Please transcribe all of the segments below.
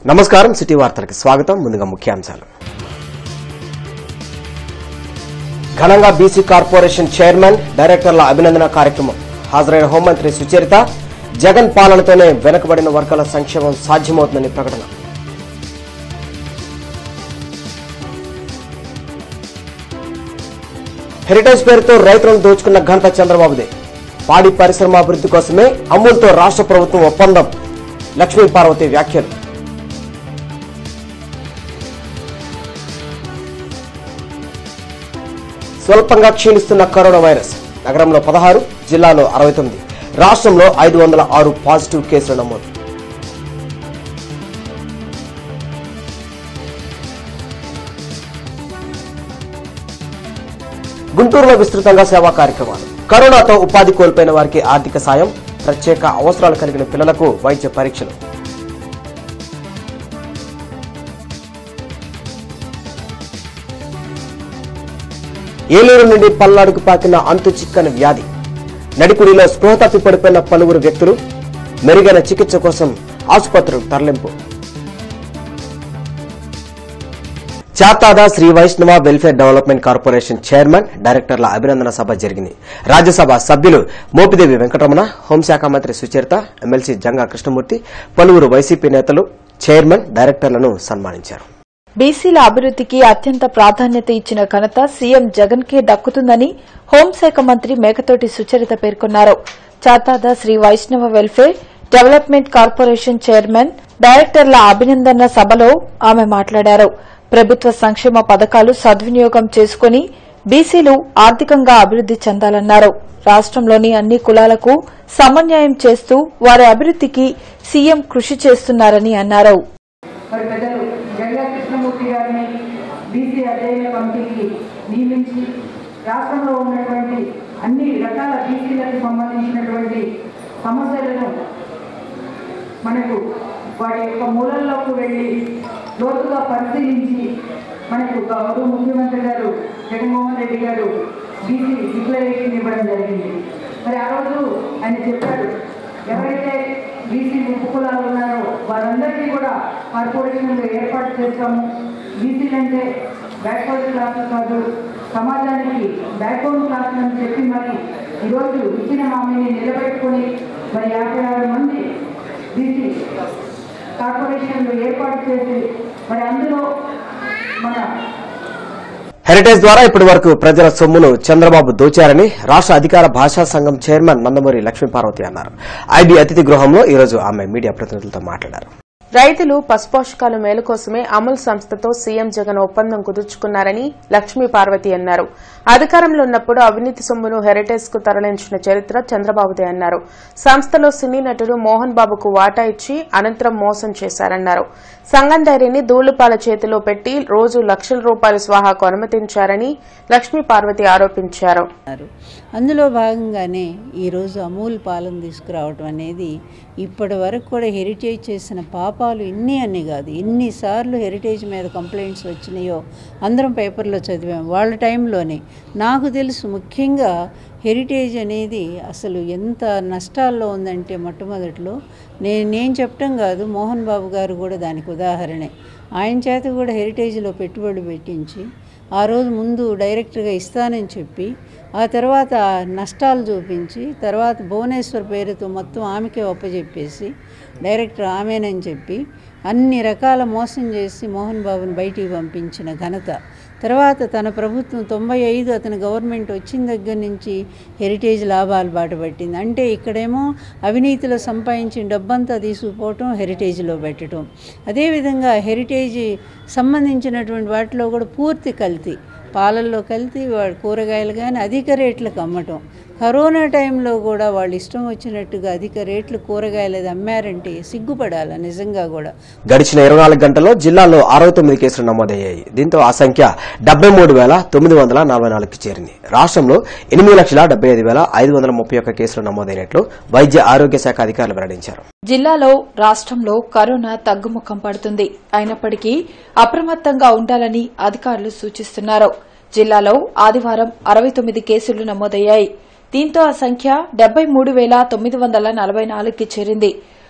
నమస్కారం సిటీ వార్తలకు స్వాగతం ముందుగా ముఖ్యాంశాలు ఘనంగా బీసీ కార్పొరేషన్ చైర్మన్ డైరెక్టర్ల అభినందన కార్యక్రమం హాజరైన హోంమంత్రి సుచరిత జగన్ పాలనతోనే వెనుకబడిన వర్గాల సంక్షేమం సాధ్యమవుతుందని ప్రకటన హెరిటేజ్ పేరుతో రైతులను దోచుకున్న ఘనత చంద్రబాబుదే పాడి పరిశ్రమ అభివృద్ధి కోసమే అమూల్తో రాష్ట్ర ప్రభుత్వం ఒప్పందం లక్ష్మీ పార్వతి వ్యాఖ్యలు స్వల్పంగా క్షీణిస్తున్న కరోనా వైరస్ నగరంలో పదహారు జిల్లాలో అరవై తొమ్మిది రాష్ట్రంలో ఐదు వందల ఆరు పాజిటివ్ కేసులు నమోదు గుంటూరులో విస్తృతంగా సేవా కార్యక్రమాలు కరోనాతో ఉపాధి కోల్పోయిన వారికి ఆర్థిక సాయం ప్రత్యేక అవసరాలు కలిగిన పిల్లలకు వైద్య పరీక్షలు ఏలూరు నుండి పల్నాడుకు పాకిన అంతు చిక్కని వ్యాధి నడికుడిలో స్పృహ తప్పి పడిపోయిన పలువురు వ్యక్తులు మెరుగైన చికిత్స కోసం ఆసుపత్రులకు తరలింపు చాతాద శ్రీ వైష్ణవ వెల్ఫేర్ డెవలప్మెంట్ కార్పొరేషన్ చైర్మన్ డైరెక్టర్ల అభినందన సభ జరిగింది రాజ్యసభ సభ్యులు మోపిదేవి వెంకటరమణ హోంశాఖ మంత్రి సుచరిత ఎమ్మెల్సీ జంగా కృష్ణమూర్తి పలువురు వైసీపీ నేతలు చైర్మన్ డైరెక్టర్లను సన్మానించారు బీసీల అభివృద్దికి అత్యంత ప్రాధాన్యత ఇచ్చిన ఘనత సీఎం జగన్ కే దక్కుతుందని హోంశాఖ మంత్రి మేకతోటి సుచరిత పేర్కొన్నారు చాతాద శ్రీ వైష్ణవ వెల్ఫేర్ డెవలప్మెంట్ కార్పొరేషన్ చైర్మన్ డైరెక్టర్ల అభినందన సభలో ఆమె మాట్లాడారు ప్రభుత్వ సంక్షేమ పథకాలు సద్వినియోగం చేసుకుని బీసీలు ఆర్థికంగా అభివృద్ది చెందాలన్నారు రాష్టంలోని అన్ని కులాలకు సమన్యాయం చేస్తూ వారి అభివృద్దికి సీఎం కృషి చేస్తున్నారని అన్నారు మరి పెద్దలు జగన్ కృష్ణమూర్తి గారిని బీసీ అధ్యయన కమిటీకి నియమించి రాష్ట్రంలో ఉన్నటువంటి అన్ని రకాల బీసీలకు సంబంధించినటువంటి సమస్యలను మనకు వాటి యొక్క మూలల్లోకి వెళ్ళి లోతుగా పరిశీలించి మనకు గౌరవ ముఖ్యమంత్రి గారు జగన్మోహన్ రెడ్డి గారు బీసీ డిక్లరేషన్ ఇవ్వడం జరిగింది మరి ఆ రోజు ఆయన చెప్పాడు ఎవరైతే బీసీ ఉపకులాలు ఉన్నారో వారందరికీ కూడా కార్పొరేషన్లు ఏర్పాటు చేస్తాము బీసీలు అంటే బ్యాక్వర్డ్ క్లాసెస్ కాదు సమాజానికి బ్యాక్బోన్ క్లాసులు అని చెప్పి మరి ఈరోజు ఇచ్చిన హామీని నిలబెట్టుకొని మరి యాభై ఆరు మంది బీసీ కార్పొరేషన్లు ఏర్పాటు చేసి మరి అందులో మన హెరిటేజ్ ద్వారా ఇప్పటి వరకు ప్రజల సొమ్మును చంద్రబాబు దోచారని రాష్ట్ర అధికార భాషా సంఘం చైర్మన్ నందమూరి లక్ష్మీపార్వతి అన్నారు ఐబీ అతిథి గృహంలో ఈ రోజు ఆమె మీడియా ప్రతినిధులతో మాట్లాడారు రైతులు పశుపోషకాల మేలు కోసమే అమూల్ సంస్థతో సీఎం జగన్ ఒప్పందం కుదుర్చుకున్నారని లక్ష్మీ పార్వతి అన్నారు అధికారంలో ఉన్నప్పుడు అవినీతి సొమ్మును హెరిటేజ్ కు తరలించిన చరిత్ర చంద్రబాబుదే అన్నారు సంస్థలో సినీ నటుడు మోహన్ బాబుకు వాటా ఇచ్చి అనంతరం మోసం చేశారన్నారు సంగం డైరీని ధూళిపాల చేతిలో పెట్టి రోజు లక్షల రూపాయల స్వాహాకు అనుమతించారని లక్ష్మీ పార్వతి ఆరోపించారు ఉన్నారు అందులో భాగంగానే ఈరోజు అమూల్ పాలన తీసుకురావటం అనేది ఇప్పటి వరకు కూడా హెరిటేజ్ చేసిన పాపాలు ఇన్ని అన్ని కాదు ఎన్నిసార్లు హెరిటేజ్ మీద కంప్లైంట్స్ వచ్చినాయో అందరం పేపర్లో చదివాం వాళ్ళ టైంలోనే నాకు తెలుసు ముఖ్యంగా హెరిటేజ్ అనేది అసలు ఎంత నష్టాల్లో ఉందంటే మొట్టమొదట్లో నేను నేను చెప్పటం కాదు మోహన్ బాబు గారు కూడా దానికి ఉదాహరణే ఆయన చేత కూడా హెరిటేజ్లో పెట్టుబడి పెట్టించి ఆ రోజు ముందు డైరెక్ట్గా ఇస్తానని చెప్పి ఆ తర్వాత నష్టాలు చూపించి తర్వాత భువనేశ్వర్ పేరుతో మొత్తం ఆమెకే ఒప్పజెప్పేసి డైరెక్టర్ ఆమెనని చెప్పి అన్ని రకాల మోసం చేసి మోహన్ బాబుని బయటికి పంపించిన ఘనత తర్వాత తన ప్రభుత్వం తొంభై ఐదు అతని గవర్నమెంట్ వచ్చిన దగ్గర నుంచి హెరిటేజ్ లాభాలు బాటపట్టింది అంటే ఇక్కడేమో అవినీతిలో సంపాదించిన డబ్బంతా తీసుకుపోవటం హెరిటేజ్లో పెట్టడం అదేవిధంగా హెరిటేజ్ సంబంధించినటువంటి వాటిలో కూడా పూర్తి కల్తీ పాలల్లో కల్తీ వాడు కూరగాయలు కానీ అధిక రేట్లకు అమ్మటం కరోనా టైంలో కూడా వాళ్ళు ఇష్టం వచ్చినట్టుగా అధిక రేట్లు కూరగాయలు అది అమ్మారంటే సిగ్గుపడాలి నిజంగా కూడా గడిచిన ఇరవై నాలుగు గంటల్లో జిల్లాలో అరవై తొమ్మిది కేసులు నమోదయ్యాయి దీంతో ఆ సంఖ్య డెబ్బై మూడు వేల తొమ్మిది వందల నలభై నాలుగుకి చేరింది రాష్ట్రంలో ఎనిమిది లక్షల డెబ్బై ఐదు వేల ఐదు వందల ముప్పై ఒక్క కేసులు నమోదైనట్లు వైద్య ఆరోగ్య శాఖ అధికారులు వెల్లడించారు జిల్లాలో రాష్ట్రంలో కరోనా తగ్గుముఖం పడుతుంది అయినప్పటికీ అప్రమత్తంగా ఉండాలని అధికారులు సూచిస్తున్నారు జిల్లాలో ఆదివారం అరవై తొమ్మిది కేసులు నమోదయ్యాయి దీంతో ఆ సంఖ్య డెబ్బై మూడు వేల తొమ్మిది వందల నలభై నాలుగుకి చేరింది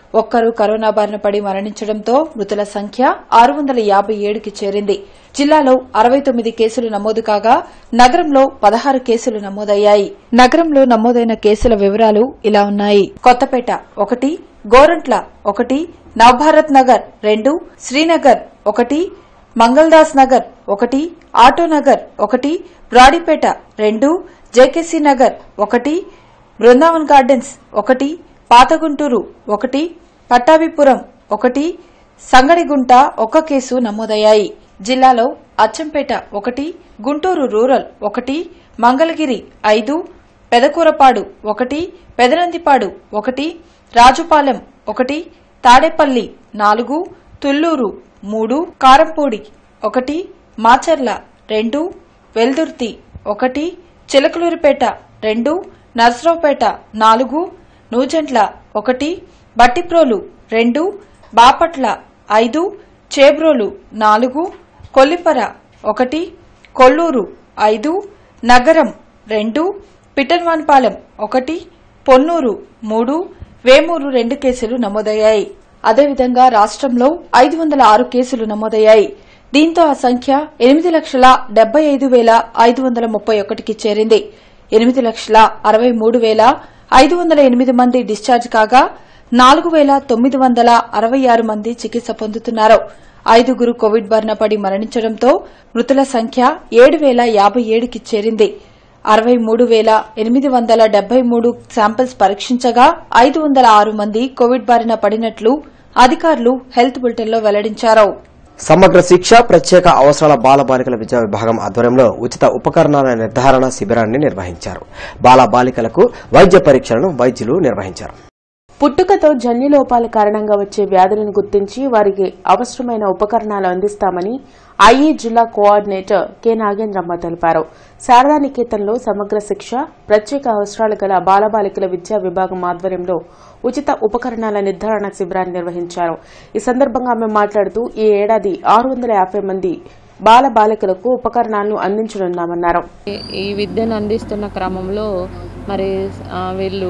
ఒక్కరు కరోనా బారిన పడి మరణించడంతో మృతుల సంఖ్య ఆరు వందల యాబై ఏడుకి చేరింది జిల్లాలో అరవై తొమ్మిది కేసులు నమోదు కాగా నగరంలో పదహారు కేసులు నమోదయ్యాయి నగరంలో నమోదైన కేసుల వివరాలు ఇలా ఉన్నాయి కొత్తపేట ఒకటి గోరంట్ల ఒకటి నవభారత్ నగర్ రెండు శ్రీనగర్ ఒకటి మంగళదాస్ నగర్ ఒకటి ఆటోనగర్ ఒకటి బ్రాడీపేట రెండు జేకేసీ నగర్ ఒకటి బృందావన్ గార్డెన్స్ ఒకటి పాతగుంటూరు ఒకటి పట్టాభిపురం ఒకటి సంగడిగుంట ఒక కేసు నమోదయ్యాయి జిల్లాలో అచ్చంపేట ఒకటి గుంటూరు రూరల్ ఒకటి మంగళగిరి ఐదు పెదకూరపాడు ఒకటి పెదనందిపాడు ఒకటి రాజుపాలెం ఒకటి తాడేపల్లి నాలుగు తుళ్లూరు మూడు కారంపూడి ఒకటి మాచర్ల రెండు వెల్దుర్తి ఒకటి చిలకలూరిపేట రెండు నర్సరావుపేట నాలుగు నూజెంట్ల ఒకటి బట్టిప్రోలు రెండు బాపట్ల ఐదు చేబ్రోలు నాలుగు కొల్లిపర ఒకటి కొల్లూరు ఐదు నగరం రెండు పిటన్వాన్పాలెం ఒకటి పొన్నూరు మూడు వేమూరు రెండు కేసులు నమోదయ్యాయి అదేవిధంగా రాష్ట్రంలో ఐదు వందల ఆరు కేసులు నమోదయ్యాయి దీంతో ఆ సంఖ్య ఎనిమిది లక్షల డెబ్బై ఐదు వేల ఐదు వందల ముప్పై ఒకటికి చేరింది ఎనిమిది లక్షల అరవై మూడు వేల ఐదు వందల ఎనిమిది మంది డిశ్చార్జ్ కాగా నాలుగు వేల తొమ్మిది వందల అరవై ఆరు మంది చికిత్స పొందుతున్నారు ఐదుగురు కోవిడ్ బారిన పడి మరణించడంతో మృతుల సంఖ్య ఏడు వేల యాబై ఏడుకి చేరింది అరవై మూడు వేల ఎనిమిది వందల డెబ్బై మూడు శాంపిల్స్ పరీక్షించగా ఐదు వందల ఆరు మంది కోవిడ్ బారిన పడినట్లు అధికారులు హెల్త్ బులెటిన్లో వెల్లడించారు సమగ్ర శిక్ష ప్రత్యేక అవసరాల బాలబాలికల విద్యా విభాగం ఆధ్వర్యంలో ఉచిత ఉపకరణాల నిర్ధారణ శిబిరాన్ని నిర్వహించారు బాలబాలికలకు వైద్య పరీక్షలను వైద్యులు నిర్వహించారు పుట్టుకతో జన్యులోపాల కారణంగా వచ్చే వ్యాధులను గుర్తించి వారికి అవసరమైన ఉపకరణాలు అందిస్తామని ఐఏ జిల్లా కోఆర్డినేటర్ కె నాగేంద్రమ్మ తెలిపారు శారదా నికేతన్లో సమగ్ర శిక్ష ప్రత్యేక అవసరాలు గల బాలబాలికల విద్యా విభాగం ఆధ్వర్యంలో ఉచిత ఉపకరణాల నిర్ధారణ శిబిరాన్ని నిర్వహించారు ఈ సందర్భంగా ఆమె మాట్లాడుతూ ఈ ఏడాది ఆరు వందల యాభై మంది బాల బాలికలకు ఉపకరణాలను అందించనున్నామన్నారు ఈ- ఈ విద్యను అందిస్తున్న క్రమంలో మరి ఆ, వీళ్ళు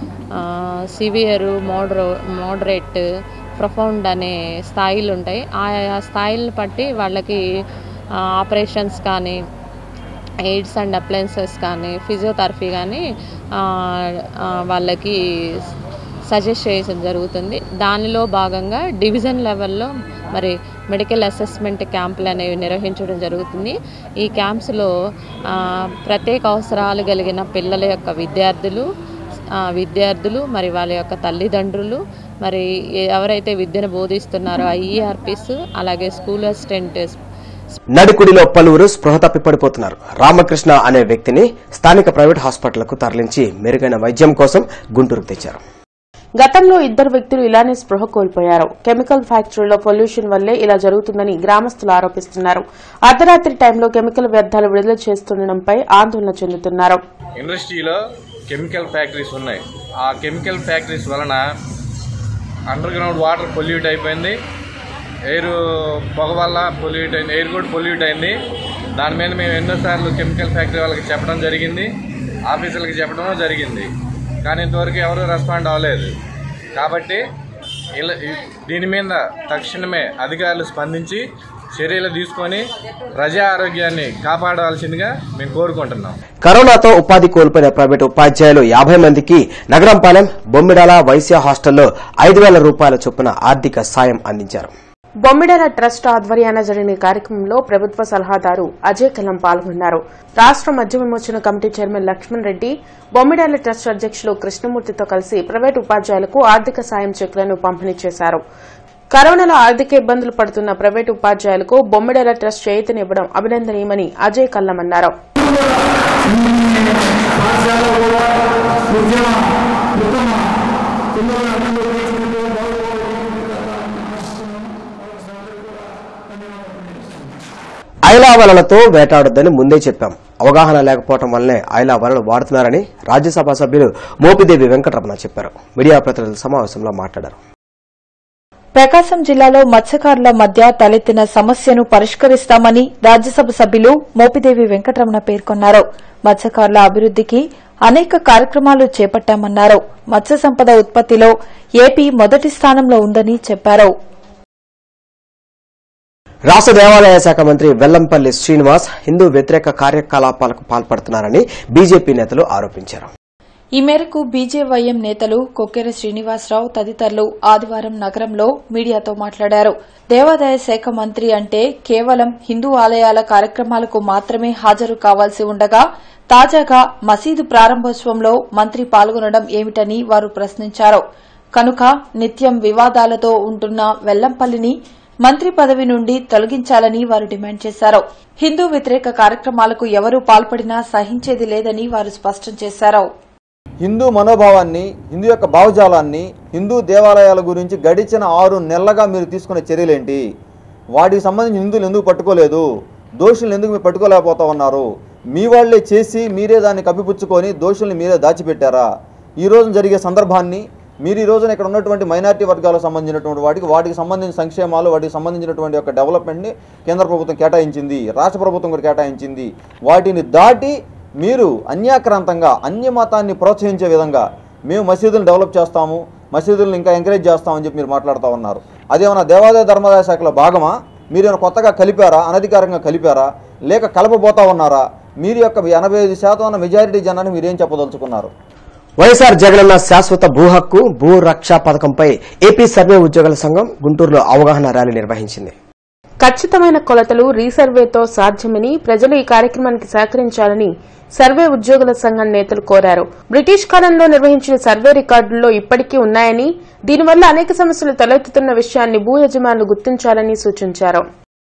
సివియర్ మోడరో మోడరేట్ ప్రొఫౌండ్ అనే స్థాయిలు ఉంటాయి ఆయా స్థాయిలను బట్టి వాళ్ళకి ఆపరేషన్స్ కానీ ఎయిడ్స్ అండ్ అప్లయన్సెస్ కానీ ఫిజియోథెరపీ కానీ ఆ, ఆ, వాళ్ళకి సజెస్ట్ చేయడం జరుగుతుంది దానిలో భాగంగా డివిజన్ లెవెల్లో మరి మెడికల్ అసెస్మెంట్ క్యాంపులు అనేవి నిర్వహించడం జరుగుతుంది ఈ క్యాంప్స్లో ఆ, ప్రత్యేక అవసరాలు కలిగిన పిల్లల యొక్క విద్యార్థులు ఆ, విద్యార్థులు మరి వాళ్ళ యొక్క తల్లిదండ్రులు మరి ఏ- ఎవరైతే విద్యను బోధిస్తున్నారో ఐఈఆర్పిస్ అలాగే స్కూల్ అసిస్టెంట్ నడికుడిలో పలువురు స్పృహ తప్పి పడిపోతున్నారు రామకృష్ణ అనే వ్యక్తిని స్థానిక ప్రైవేట్ హాస్పిటల్కు తరలించి మెరుగైన వైద్యం కోసం గుంటూరుకు తెచ్చారు గతంలో ఇద్దరు వ్యక్తులు ఇలానే స్పృహ కోల్పోయారు కెమికల్ ఫ్యాక్టరీలో పొల్యూషన్ వల్లే ఇలా జరుగుతుందని గ్రామస్తులు ఆరోపిస్తున్నారు అర్ధరాత్రి టైంలో కెమికల్ వ్యర్థాలు విడుదల చేస్తుండడంపై ఆందోళన చెందుతున్నారు ఇండస్ట్రీలో కెమికల్ ఫ్యాక్టరీస్ ఉన్నాయి ఆ కెమికల్ ఫ్యాక్టరీస్ వలన అండర్ గ్రౌండ్ వాటర్ పొల్యూట్ అయిపోయింది ఎయిర్ పొగ వల్ల పొల్యూట్ అయింది ఎయిర్ కూడా పొల్యూట్ అయింది దాని మీద మేము ఎన్నోసార్లు కెమికల్ ఫ్యాక్టరీ వాళ్ళకి చెప్పడం జరిగింది ఆఫీసులకి చెప్పడం జరిగింది కానీ ఇంతవరకు ఎవరు రెస్పాండ్ అవ్వలేదు కాబట్టి ఇలా ఈ- దీని మీద తక్షణమే అధికారులు స్పందించి చర్యలు తీసుకొని ప్రజా ఆరోగ్యాన్ని కాపాడవలసిందిగా మేము కోరుకుంటున్నాం కరోనాతో ఉపాధి కోల్పోయిన ప్రైవేటు ఉపాధ్యాయులు యాభై మందికి నగరంపాలెం బొమ్మిడాల వైశ్య హాస్టల్లో ఐదు వేల రూపాయల చొప్పున ఆర్థిక సాయం అందించారు బొమ్మిడాల ట్రస్ట్ ఆధ్వర్యాన జరిగిన కార్యక్రమంలో ప్రభుత్వ సలహాదారు అజయ్ కలం పాల్గొన్నారు రాష్ట్ర మద్య విమోచన committee chairman Lakshman Reddy Bommidala trust అధ్యక్షులు కృష్ణమూర్తితో కలిసి ప్రైవేటు ఉపాధ్యాయులకు ఆర్థిక సాయం చెక్లను పంపిణీ చేశారు కరోనాలో ఆర్థిక ఇబ్బందులు పడుతున్న ప్రైవేటు ఉపాధ్యాయులకు బొమ్మిడాల ట్రస్ట్ చేయూతనివ్వడం అభినందనీయమని అజయ్ కల్లం అన్నారు ఐలా వలలతో వేటాడొద్దని ముందే చెప్పాం అవగాహన లేకపోవడం వల్లనే ఐలా వలలు వాడుతున్నారని రాజ్యసభ సభ్యులు మోపిదేవి వెంకటరమణ చెప్పారు మీడియా ప్రతినిధుల సమావేశంలో మాట్లాడారు ప్రకాశం జిల్లాలో మత్స్యకారుల మధ్య తలెత్తిన సమస్యను పరిష్కరిస్తామని రాజ్యసభ సభ్యులు మోపిదేవి వెంకటరమణ పేర్కొన్నారు మత్స్యకారుల అభివృద్దికి అనేక కార్యక్రమాలు చేపట్టామన్నారు మత్స్య సంపద ఉత్పత్తిలో ఏపీ మొదటి స్థానంలో ఉందని చెప్పారు రాష్ట్ర దేవాదాయ శాఖ మంత్రి వెల్లంపల్లి శ్రీనివాస్ హిందూ వ్యతిరేక కార్యకలాపాలకు పాల్పడుతున్నారని బీజేపీ నేతలు ఆరోపించారు ఈ మేరకు బీజేవైఎం నేతలు కొక్కెర శ్రీనివాసరావు తదితరులు ఆదివారం నగరంలో మీడియాతో మాట్లాడారు దేవాదాయ శాఖ మంత్రి అంటే కేవలం హిందూ ఆలయాల కార్యక్రమాలకు మాత్రమే హాజరు కావాల్సి ఉండగా తాజాగా మసీదు ప్రారంభోత్సవంలో మంత్రి పాల్గొనడం ఏమిటని వారు ప్రశ్నించారు కనుక నిత్యం వివాదాలతో ఉంటున్న వెల్లంపల్లిని మంత్రి పదవి నుండి తొలగించాలని వారు డిమాండ్ చేశారు హిందూ వ్యతిరేక కార్యక్రమాలకు ఎవరూ పాల్పడినా సహించేది లేదని వారు స్పష్టం చేశారు హిందూ మనోభావాన్ని హిందూ యొక్క భావజాలాన్ని హిందూ దేవాలయాల గురించి గడిచిన ఆరు నెలలుగా మీరు తీసుకునే చర్యలేంటి వాటికి సంబంధించి హిందువులు ఎందుకు పట్టుకోలేదు దోషులను ఎందుకు మీరు పట్టుకోలేకపోతా ఉన్నారు మీ వాళ్లే చేసి మీరే దాన్ని కప్పిపుచ్చుకొని దోషుల్ని మీరే దాచిపెట్టారా ఈ రోజు జరిగే సందర్భాన్ని మీరు ఈ రోజున ఇక్కడ ఉన్నటువంటి మైనార్టీ వర్గాలకు సంబంధించినటువంటి వాటికి వాటికి సంబంధించిన సంక్షేమాలు వాటికి సంబంధించినటువంటి యొక్క డెవలప్మెంట్ని కేంద్ర ప్రభుత్వం కేటాయించింది రాష్ట్ర ప్రభుత్వం కూడా కేటాయించింది వాటిని దాటి మీరు అన్యాక్రాంతంగా అన్య మతాన్ని ప్రోత్సహించే విధంగా మేము మసీదులను డెవలప్ చేస్తాము మసీదులను ఇంకా ఎంకరేజ్ చేస్తామని చెప్పి మీరు మాట్లాడుతూ ఉన్నారు అదేమన్నా దేవాదాయ ధర్మాదాయ శాఖలో భాగమా మీరేమైనా కొత్తగా కలిపారా అనధికారంగా కలిపారా లేక కలపబోతా ఉన్నారా మీరు యొక్క ఎనభై ఐదు శాతం ఉన్న మెజారిటీ జనాన్ని మీరేం చెప్పదలుచుకున్నారు వైఎస్ఆర్ జగనన్న శాశ్వత భూ హక్కు భూ రక్ష పథకంపై ఏపీ సర్వే ఉద్యోగుల సంఘం గుంటూరులో అవగాహన ర్యాలీ నిర్వహించింది ఖచ్చితమైన కొలతలు రీసర్వేతో సాధ్యమని ప్రజలు ఈ కార్యక్రమానికి సహకరించాలని సర్వే ఉద్యోగుల సంఘం నేతలు కోరారు బ్రిటిష్ కాలంలో నిర్వహించిన సర్వే రికార్డుల్లో ఇప్పటికీ ఉన్నాయని దీనివల్ల అనేక సమస్యలు తలెత్తుతున్న విషయాన్ని భూ యజమానులు గుర్తించాలని సూచించారు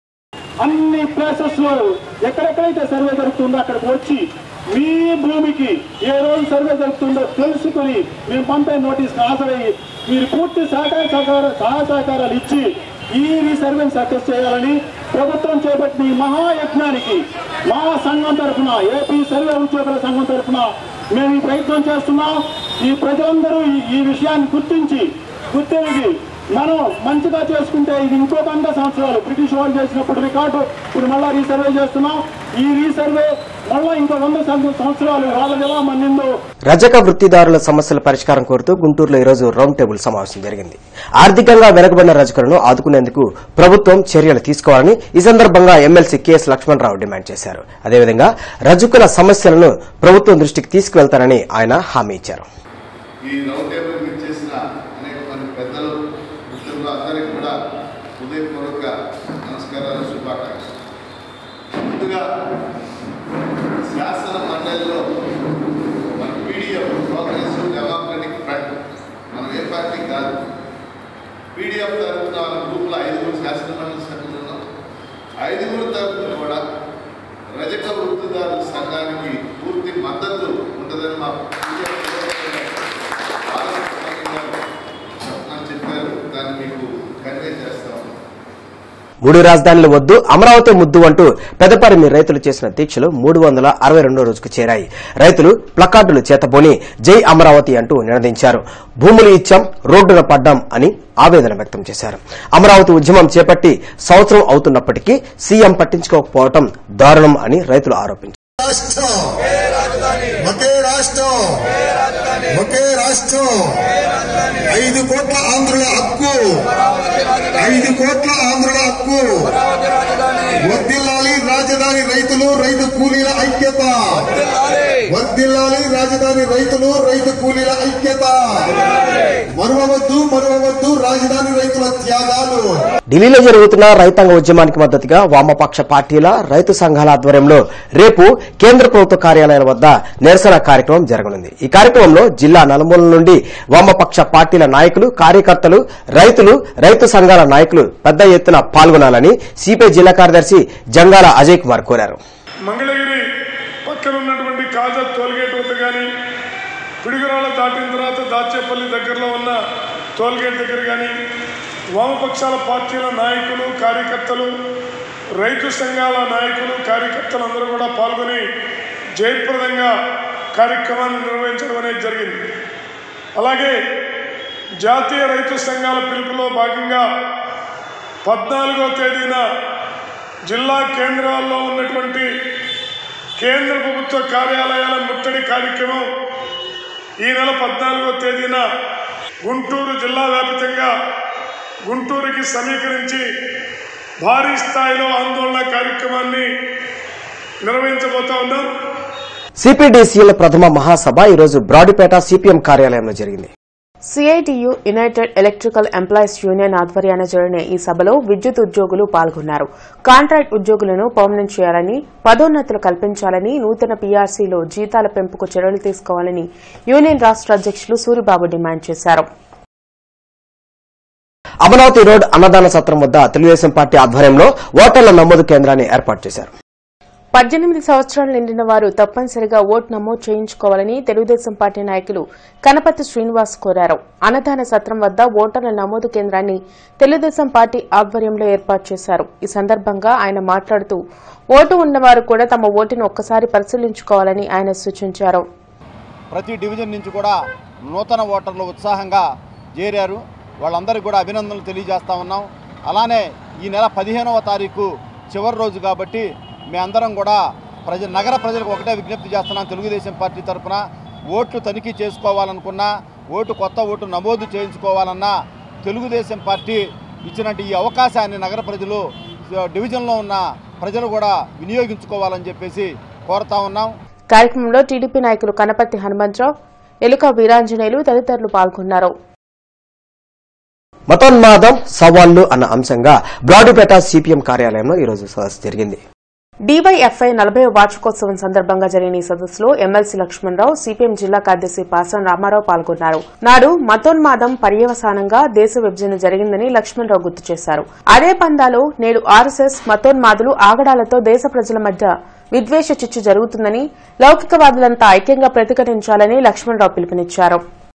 అన్ని ప్లేసెస్ లో ఎక్కడెక్కడైతే సర్వే జరుగుతుందో అక్కడికి వచ్చి మీ భూమికి ఏ రోజు సర్వే జరుగుతుందో తెలుసుకుని మేము పంపే నోటీస్ హాజరయ్యి మీరు పూర్తి సహకార సహకార సహాయ సహకారాలు ఇచ్చి ఈ రీసర్వేని సక్సెస్ చేయాలని ప్రభుత్వం చేపట్టిన ఈ మహాయజ్ఞానికి మా సంఘం తరఫున ఏపీ సర్వే ఉద్యోగుల సంఘం తరఫున మేము ఈ ప్రయత్నం చేస్తున్నాం ఈ ప్రజలందరూ ఈ- ఈ విషయాన్ని గుర్తించి గుర్తించి మనం మంచిగా చేసుకుంటే ఇది ఇంకో వంద సంవత్సరాలు బ్రిటిష్ వాళ్ళు చేసినప్పుడు రికార్డు ఇప్పుడు మళ్ళా రీసర్వే చేస్తున్నాం ఈ రీసర్వే మళ్ళా ఇంకో వంద సం- సంవత్సరాలు వాళ్ళకి ఎలా మన్నిందో రజక వృత్తిదారుల సమస్యల పరిష్కారం కోరుతూ గుంటూరులో ఈరోజు రౌండ్ టేబుల్ సమావేశం జరిగింది ఆర్థికంగా వెనుకబడిన రజకులను ఆదుకునేందుకు ప్రభుత్వం చర్యలు తీసుకోవాలని ఈ సందర్భంగా ఎమ్మెల్సీ కెఎస్ లక్ష్మణరావు డిమాండ్ చేశారు అదేవిధంగా రజకుల సమస్యలను ప్రభుత్వం దృష్టికి తీసుకువెళ్తారని ఆయన హామీ ఇచ్చారు ఈ రౌండ్ టేబుల్ మీద చేసిన అనేక మంది పెద్దలు మిత్రులు అందరికీ కూడా హృదయపూర్వక నమస్కారాలు శుభాకాంక్షలు ముందుగా శాసన మండలిలో మన పీడిఎఫ్ ప్రోగ్రెసివ్ డెమోక్రటిక్ ఫ్రంట్ మనం ఏ పార్టీ కాదు పీడిఎఫ్ తరఫున మన గ్రూప్లో ఐదుగురు శాసన మండలి సభ్యులు ఉన్నాం ఐదుగురు తరఫున కూడా రజక వృత్తిదారుల సంఘానికి పూర్తి మద్దతు ఉంటుందని మా PDF చెప్పమని చెప్పారు దాన్ని మీకు కన్వే చేస్తాము మూడు రాజధానులు వద్దు అమరావతి ముద్దు అంటూ పెదపరిమి రైతులు చేసిన దీక్షలు మూడు వందల అరవై రెండో రోజుకు చేరాయి రైతులు ప్లకార్డులు చేతబోని జై అమరావతి అంటూ నినదించారు భూములు ఇచ్చాం రోడ్డున పడ్డాం అని ఆవేదన వ్యక్తం చేశారు అమరావతి ఉద్యమం చేపట్టి సంవత్సరం అవుతున్నప్పటికీ సీఎం పట్టించుకోకపోవడం దారుణం అని రైతులు ఆరోపించారు రాష్ట్రం ఒకే రాష్ట్రం ఒకే రాష్ట్రం ఐదు కోట్ల ఆంధ్రుల హక్కు ఐదు కోట్ల ఆంధ్రుల హక్కు వర్దిల్లాలి రాజధాని రైతులు రైతు కూలీల ఐక్యత వర్దిల్లాలి రాజధాని రైతులు రైతు కూలీల ఐక్యత మరువవద్దు మరువవద్దు రాజధాని రైతుల త్యాగాలు ఢిల్లీలో జరుగుతున్న రైతాంగ ఉద్యమానికి మద్దతుగా వామపక్ష పార్టీల రైతు సంఘాల ఆధ్వర్యంలో రేపు కేంద్ర ప్రభుత్వ కార్యాలయాల వద్ద నిరసన కార్యక్రమం జరగనుంది ఈ కార్యక్రమంలో జిల్లా నలుమూలల నుండి వామపక్ష పార్టీల నాయకులు కార్యకర్తలు రైతులు రైతు సంఘాల నాయకులు పెద్ద ఎత్తున పాల్గొనాలని సిపిఐ జిల్లా కార్యదర్శి జంగాల అజయ్ కుమార్ కోరారు మంగళగిరి పక్కన ఉన్నటువంటి కాజా టోల్గేట్ వద్ద కానీ పిడుగురాళ్ళ దాటిన తర్వాత దాచేపల్లి దగ్గరలో ఉన్న టోల్గేట్ దగ్గర కానీ వామపక్షాల పార్టీల నాయకులు కార్యకర్తలు రైతు సంఘాల నాయకులు కార్యకర్తలు అందరూ కూడా పాల్గొని జయప్రదంగా కార్యక్రమాన్ని నిర్వహించడం అనేది జరిగింది అలాగే జాతీయ రైతు సంఘాల పిలుపులో భాగంగా పద్నాలుగో తేదీన జిల్లా కేంద్రాల్లో ఉన్నటువంటి కేంద్ర ప్రభుత్వ కార్యాలయాల ముట్టడి కార్యక్రమం ఈ నెల పద్నాలుగో తేదీన గుంటూరు జిల్లా వ్యాప్తంగా గుంటూరుకి సమీకరించి భారీ స్థాయిలో ఆందోళన కార్యక్రమాన్ని నిర్వహించబోతా ఉన్నాం సిపిడిసిఎల్ ప్రథమ మహాసభ ఈరోజు బ్రాడిపేట సిపిఎం కార్యాలయంలో జరిగింది CITU united electrical employees union ఆధ్వర్యాన జరిగిన ఈ సభలో విద్యుత్ ఉద్యోగులు పాల్గొన్నారు కాంట్రాక్ట్ ఉద్యోగులను పర్మనెంట్ చేయాలని పదోన్నతులు కల్పించాలని నూతన పీఆర్సీలో జీతాల పెంపుకు చర్యలు తీసుకోవాలని యూనియన్ రాష్ట అధ్యక్షులు సూరిబాబు డిమాండ్ చేశారు అమరావతి రోడ్ అన్నదాన సత్రం వద్ద తెలుగుదేశం పార్టీ ఆధ్వర్యంలో ఓటర్ల నమోదు కేంద్రాన్ని ఏర్పాటు చేశారు పద్దెనిమిది సంవత్సరాలు నిండిన వారు తప్పనిసరిగా ఓటు నమోదు చేయించుకోవాలని తెలుగుదేశం పార్టీ నాయకులు కనపతి శ్రీనివాస్ కోరారు అన్నదాన సత్రం వద్ద ఓటర్ల నమోదు కేంద్రాన్ని తెలుగుదేశం పార్టీ ఆధ్వర్యంలో ఏర్పాటు చేశారు ఈ సందర్భంగా ఆయన మాట్లాడుతూ ఓటు ఉన్నవారు కూడా తమ ఓటును ఒక్కసారి పరిశీలించుకోవాలని ఆయన సూచించారు ప్రతి డివిజన్ నుంచి కూడా నూతన ఓటర్లు ఉత్సాహంగా చేరారు వాళ్ళందరికీ కూడా అభినందనలు తెలియజేస్తా ఉన్నాం అలానే ఈ నెల పదిహేనవ తారీఖు చివరి రోజు కాబట్టి మేమందరం కూడా ప్రజ నగర ప్రజలకు ఒకటే విజ్ఞప్తి చేస్తున్నాం తెలుగుదేశం పార్టీ తరఫున ఓట్లు తనిఖీ చేసుకోవాలనుకున్నా ఓటు కొత్త ఓటు నమోదు చేయించుకోవాలన్నా తెలుగుదేశం పార్టీ ఇచ్చినట్టు ఈ అవకాశాన్ని నగర ప్రజలు డివిజన్లో ఉన్న ప్రజలు కూడా వినియోగించుకోవాలని చెప్పేసి కోరుతా ఉన్నాం కార్యక్రమంలో టీడీపీ నాయకులు కనపర్తి హనుమంతరావు ఎలుక వీరాంజనేయులు తదితరులు పాల్గొన్నారు మతోన్మాదం సవాళ్లు అన్న అంశంగా బ్రాడిపేట సిపిఎం కార్యాలయంలో ఈరోజు సదస్సు జరిగింది డీవైఎఫ్ఐ నలభై వార్షికోత్సవం సందర్భంగా జరిగిన ఈ సదస్సులో ఎమ్మెల్సీ లక్ష్మణరావు సిపిఎం జిల్లా కార్యదర్శి పాసం రామారావు పాల్గొన్నారు నాడు మతోన్మాదం పర్యవసానంగా దేశ విభజన జరిగిందని లక్ష్మణరావు గుర్తు చేశారు అదే పందాలో నేడు ఆర్ఎస్ఎస్ మతోన్మాదులు ఆగడాలతో దేశ ప్రజల మధ్య విద్వేష చిచ్చు జరుగుతుందని లౌకికవాదులంతా ఐక్యంగా ప్రతిఘటించాలని లక్ష్మణరావు పిలుపునిచ్చారు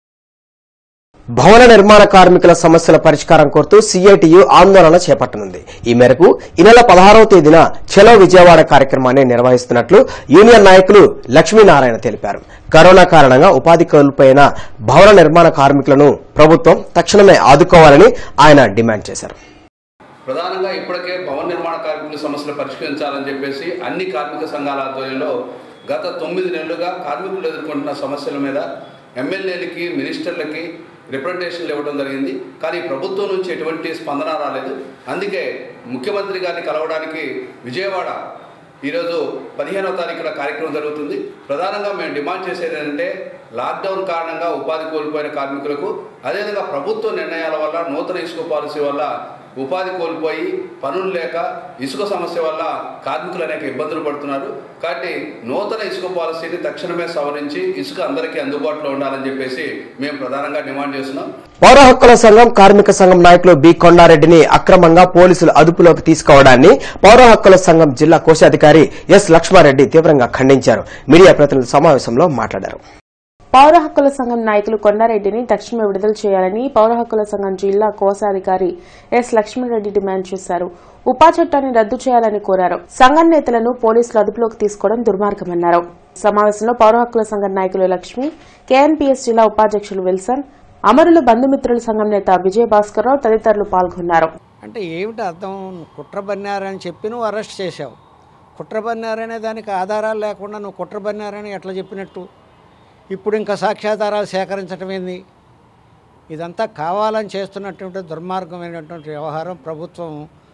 భవన నిర్మాణ కార్మికుల సమస్యల పరిష్కారం కోరుతూ సీఐటియు ఆందోళన చేపట్టనుంది ఈ మేరకు ఈ నెల పదహారవ తేదీన చలో విజయవాడ కార్యక్రమాన్ని నిర్వహిస్తున్నట్లు యూనియన్ నాయకులు లక్ష్మీనారాయణ తెలిపారు కరోనా కారణంగా ఉపాధి కోల్పోయిన భవన నిర్మాణ కార్మికులను ప్రభుత్వం తక్షణమే ఆదుకోవాలని ఆయన డిమాండ్ చేశారు ప్రధానంగా ఇప్పటికే భవన నిర్మాణ కార్మికుల సమస్యలు పరిష్కరించాలని చెప్పేసి అన్ని కార్మిక సంఘాల ఆధ్వర్యంలో గత తొమ్మిది నెలలుగా కార్మికులు ఎదుర్కొంటున్న సమస్యల మీద ఎమ్మెల్యేలకి మినిస్టర్లకి రిప్రజెంటేషన్లు ఇవ్వడం జరిగింది కానీ ప్రభుత్వం నుంచి ఎటువంటి స్పందన రాలేదు అందుకే ముఖ్యమంత్రి గారిని కలవడానికి విజయవాడ ఈరోజు పదిహేనవ తారీఖున కార్యక్రమం జరుగుతుంది ప్రధానంగా మేము డిమాండ్ చేసేది ఏంటంటే లాక్డౌన్ కారణంగా ఉపాధి కోల్పోయిన కార్మికులకు అదేవిధంగా ప్రభుత్వ నిర్ణయాల వల్ల నూతన ఇసుక పాలసీ వల్ల ఉపాధి కోల్పోయి పనులు లేక ఇసుక సమస్య వల్ల కార్మికులు అనేక ఇబ్బందులు పడుతున్నారు కాబట్టి నూతన ఇసుక పాలసీని తక్షణమే సవరించి ఇసుక అందరికీ అందుబాటులో ఉండాలని చెప్పేసి మేము ప్రధానంగా డిమాండ్ చేస్తున్నాం పౌర హక్కుల సంఘం కార్మిక సంఘం నాయకులు బి కొండారెడ్డిని అక్రమంగా పోలీసులు అదుపులోకి తీసుకోవడాన్ని పౌర హక్కుల సంఘం జిల్లా కోశాధికారి ఎస్ లక్ష్మారెడ్డి తీవ్రంగా ఖండించారు మీడియా ప్రతినిధుల సమావేశంలో మాట్లాడారు పౌర హక్కుల సంఘం నాయకులు కొండారెడ్డిని తక్షణమే విడుదల చేయాలని పౌర హక్కుల సంఘం జిల్లా కోశాధికారి ఎస్ లక్ష్మణరెడ్డి డిమాండ్ చేశారు ఉపా చట్టాన్ని రద్దు చేయాలని కోరారు సంఘం నేతలను పోలీసులు అదుపులోకి తీసుకోవడం దుర్మార్గమన్నారు సమావేశంలో పౌర హక్కుల సంఘం నాయకులు లక్ష్మి కేఎన్పీఎస్ జిల్లా ఉపాధ్యక్షులు విల్సన్ అమరుల బంధుమిత్రుల సంఘం నేత విజయ భాస్కర్రావు తదితరులు పాల్గొన్నారు అంటే ఏమిటి అర్థం కుట్ర బన్నారని చెప్పి నువ్వు అరెస్ట్ చేశావు కుట్ర బన్నారనే దానికి ఆధారాలు లేకుండా నువ్వు కుట్ర బన్నారని ఎట్లా చెప్పినట్టు ఇప్పుడు ఇంకా సాక్ష్యాధారాలు సేకరించడం ఏంది ఇదంతా కావాలని చేస్తున్నటువంటి దుర్మార్గమైనటువంటి వ్యవహారం ప్రభుత్వం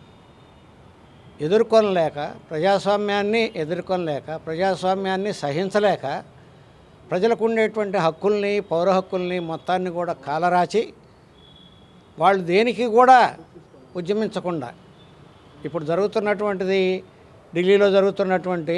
ఎదుర్కొనలేక ప్రజాస్వామ్యాన్ని ఎదుర్కొనలేక ప్రజాస్వామ్యాన్ని సహించలేక ప్రజలకు ఉండేటువంటి హక్కుల్ని పౌర హక్కుల్ని మొత్తాన్ని కూడా కాలరాచి వాళ్ళు దేనికి కూడా ఉద్యమించకుండా ఇప్పుడు జరుగుతున్నటువంటిది ఢిల్లీలో జరుగుతున్నటువంటి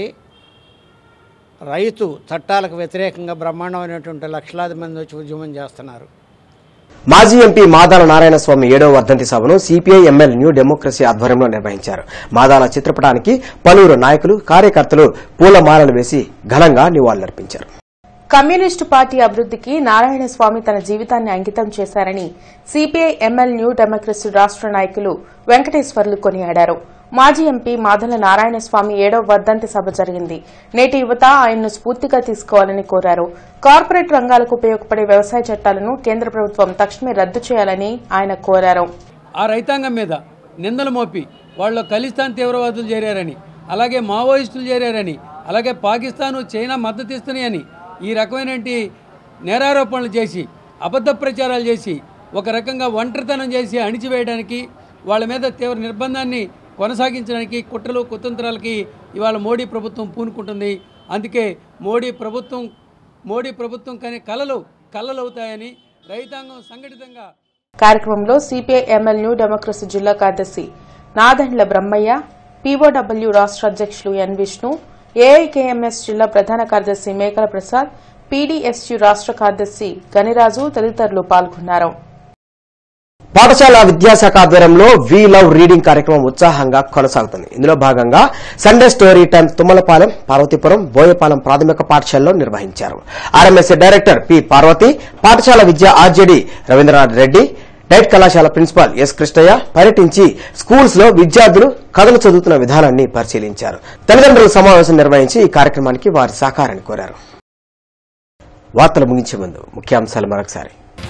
రైతు చట్టాలకు వ్యతిరేకంగా బ్రహ్మాండమైనటువంటి లక్షలాది మంది వచ్చి ఉద్యమం చేస్తున్నారు మాజీ ఎంపీ మాదాల నారాయణ స్వామి ఏడవ వర్ధంతి సభను సిపిఐ ఎంఎల్ న్యూ డెమోక్రసీ ఆధ్వర్యంలో నిర్వహించారు మాదాల చిత్రపటానికి పలువురు నాయకులు కార్యకర్తలు పూలమాలలు వేసి ఘనంగా నివాళులర్పించారు కమ్యూనిస్టు పార్టీ అభివృద్దికి నారాయణ స్వామి తన జీవితాన్ని అంకితం చేశారని సిపిఐ ఎంఎల్ న్యూ డెమోక్రసీ రాష్ట నాయకులు వెంకటేశ్వర్లు కొనియాడారు మాజీ ఎంపీ మాధల నారాయణస్వామి ఏడవ వర్ధంతి సభ జరిగింది నేటి యువత ఆయన్ను స్ఫూర్తిగా తీసుకోవాలని కోరారు కార్పొరేట్ రంగాలకు ఉపయోగపడే వ్యవసాయ చట్టాలను కేంద్ర ప్రభుత్వం తక్షణమే రద్దు చేయాలని ఆయన కోరారు ఆ రైతాంగం మీద నిందలు మోపి వాళ్ళు ఖలిస్తాన్ తీవ్రవాదులు చేరారని అలాగే మావోయిస్టులు చేరారని అలాగే పాకిస్తాను చైనా మద్దతు ఇస్తున్నాయని ఈ రకమైనటువంటి నేరారోపణలు చేసి అబద్ధ ప్రచారాలు చేసి ఒక రకంగా ఒంటరితనం చేసి అణిచివేయడానికి వాళ్ళ మీద తీవ్ర నిర్బంధాన్ని కొనసాగించడానికి కుట్రలు కుతంత్రాలకి ఇవాళ మోడీ ప్రభుత్వం పూనుకుంటుంది అందుకే మోడీ ప్రభుత్వం మోడీ ప్రభుత్వం కానీ కలలు కలలవుతాయని రైతాంగం సంఘటితంగా కార్యక్రమంలో సిపిఐ ఎంఎల్ న్యూ డెమోక్రసీ జిల్లా కార్యదర్శి నాదెండ్ల బ్రహ్మయ్య పీఓడబ్ల్యూ రాష్ట్ర అధ్యక్షులు ఎన్ విష్ణు ఏఐకేఎంఎస్ జిల్లా ప్రధాన కార్యదర్శి మేకల ప్రసాద్ పీడీఎస్యు రాష్ట్ర కార్యదర్శి గనిరాజు తదితరులు పాల్గొన్నారు పాఠశాల విద్యాశాఖ ఆధ్వర్యంలో వి లవ్ రీడింగ్ కార్యక్రమం ఉత్సాహంగా కొనసాగుతుంది ఇందులో భాగంగా Sunday story time Tummalapalem Parvathipuram Boyapalem ప్రాథమిక పాఠశాలలో నిర్వహించారు ఆర్ఎంఎస్సీ డైరెక్టర్ పి పార్వతి పాఠశాల విద్యా ఆర్జేడీ రవీంద్రనాథ్ రెడ్డి డైట్ కళాశాల ప్రిన్సిపాల్ ఎస్ కృష్ణయ్య పర్యటించి స్కూల్స్ లో విద్యార్థులు కథలు చదువుతున్న విధానాన్ని పరిశీలించారు తల్లిదండ్రుల సమావేశం నిర్వహించి ఈ కార్యక్రమానికి వారి సహకారాన్ని కోరారు వార్తలు ముగించే ముందు ముఖ్యాంశాలు మరొకసారి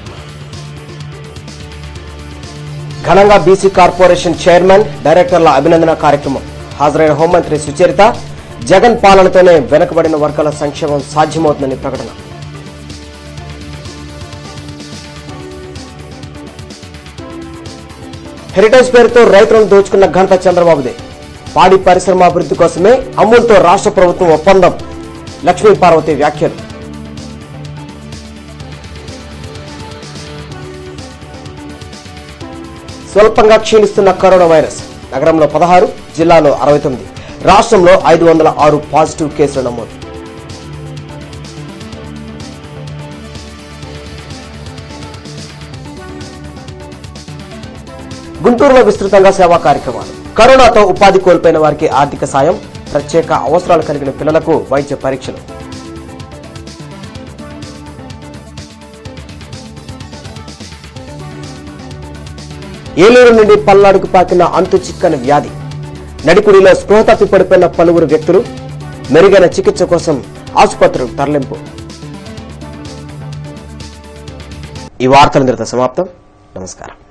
ఘనంగా బీసీ కార్పొరేషన్ చైర్మన్ డైరెక్టర్ల అభినందన కార్యక్రమం హాజరైన హోంమంత్రి సుచరిత జగన్ పాలనతోనే వెనుకబడిన వర్గాల సంక్షేమం సాధ్యమవుతుందని ప్రకటన హెరిటేజ్ పేరుతో రైతులను దోచుకున్న ఘనత చంద్రబాబుదే పాడి పరిశ్రమ అభివృద్ధి కోసమే అమూల్తో రాష్ట్ర ప్రభుత్వం ఒప్పందం లక్ష్మీ పార్వతి వ్యాఖ్యలు స్వల్పంగా క్షీణిస్తున్న కరోనా వైరస్ నగరంలో పదహారు జిల్లాలో అరవై తొమ్మిది రాష్ట్రంలో ఐదు వందల ఆరు పాజిటివ్ కేసులు నమోదు గుంటూరులో విస్తృతంగా సేవా కార్యక్రమాలు కరోనాతో ఉపాధి కోల్పోయిన వారికి ఆర్థిక సాయం ప్రత్యేక అవసరాలు కలిగిన పిల్లలకు వైద్య పరీక్షలు ఏలూరు నుండి పల్నాడుకు పాకిన అంతు చిక్కని వ్యాధి నడికుడిలో స్పృహ తప్పి పడిపోయిన పలువురు వ్యక్తులు మెరుగైన చికిత్స కోసం ఆసుపత్రులకు తరలింపు ఈ వార్తలు సమాప్తం నమస్కారం